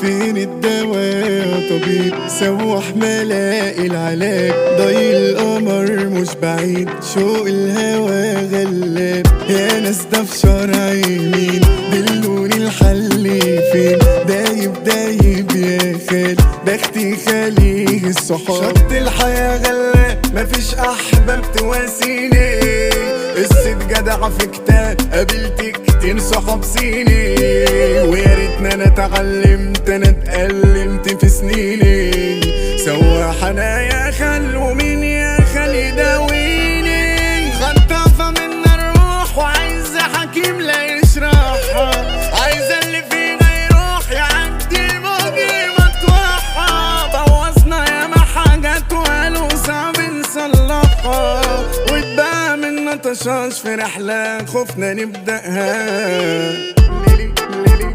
فين الدواء يا طبيب سوح ملاقي العلاج ضي القمر مش بعيد شوق الهوى غلاب يا ناس ده في شرع يمين دلوني الحل فين دايب دايب يا خال بختي خليه الصحاب شط الحياة غلاب مفيش أحباب تواسيني قصة جدع في كتاب قابلت كتير صحاب صيني ويا ريتني انا اتعلمت انا اتألمت في سنيني سواح انا يا خل ومين يا خل يداويني خطافة من الروح وعايزة حكيم لا يشرحها عايزة اللي فينا يروح يعدي الموجي مطوحها بوظنا ياما حاجات وقالوا صعب نصلحها واتبقى منا طشاش في رحلة خفنا نبدأها ليلي ليلي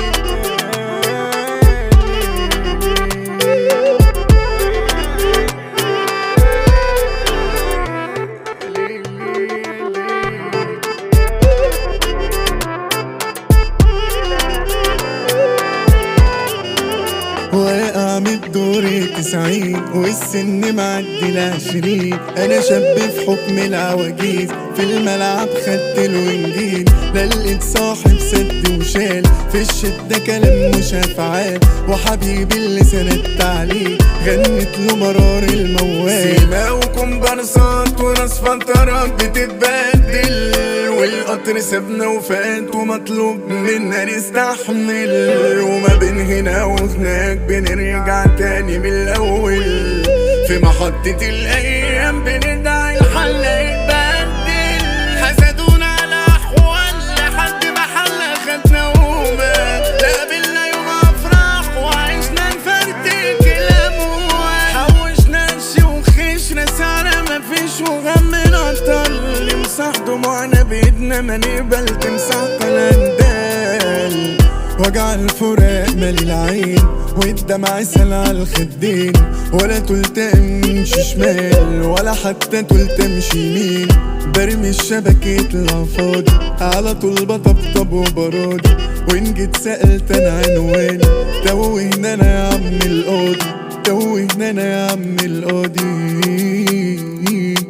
واقع من الدور تسعين والسن معدي العشرين انا شاب في حكم العواجيز في الملعب خدت الونجيل لا لقيت صاحب سد وشال في الشدة كلام مش افعال وحبيبي اللي سندت عليه غنت له مرار الموال سيما وكومبارسات وناس فترات بتتبدل والقطر سابنا وفات ومطلوب منا نستحمل وما بين هنا وهناك بنرجع تاني من الأول في محطة الأيام بندعي الحل يتبدل حسدونا على أحوال لحد ما حل خدنا وما قابلنا يوم أفراح وعشنا نفرتك الأموال حوشنا نشي وخشنا سعرة مفيش وغمنا اللي مسح دموعنا بإيدنا ما نقبل تمسح قلندال وجع الفراق مالي العين والدمع سال على الخدين ولا تلتمش شمال ولا حتى تلتمش يمين برمي الشبكة يطلع فاضي على طول بطبطب وبراضي وإن جيت سألت أنا عنواني توهنا أنا يا عم القاضي توهنا أنا يا عم القاضي